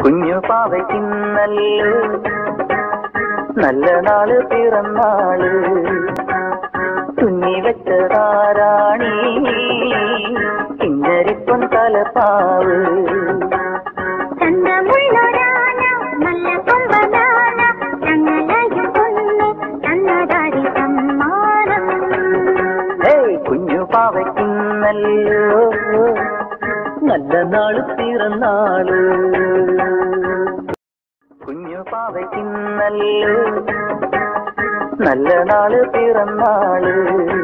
കുഞ്ഞു പാവയ്ക്കുന്നല്ലോ നല്ല നാള് പിറന്നാള് തുന്നി വെച്ചതാരാണി കിഞ്ഞരിപ്പം തലപ്പാവ് ചന്തമുള്ളൊരാന നല്ല കൊമ്പനാന ഞങ്ങളയും കൊന്നു തന്നതാടി സമ്മാനം ഏയ് കുഞ്ഞു പാവയ്ക്കുന്നല്ലോ നല്ല നാള് പിറന്നാള് കുഞ്ഞു പാവയ്ക്കുന്നല്ലോ നല്ല നാള് പിറന്നാള്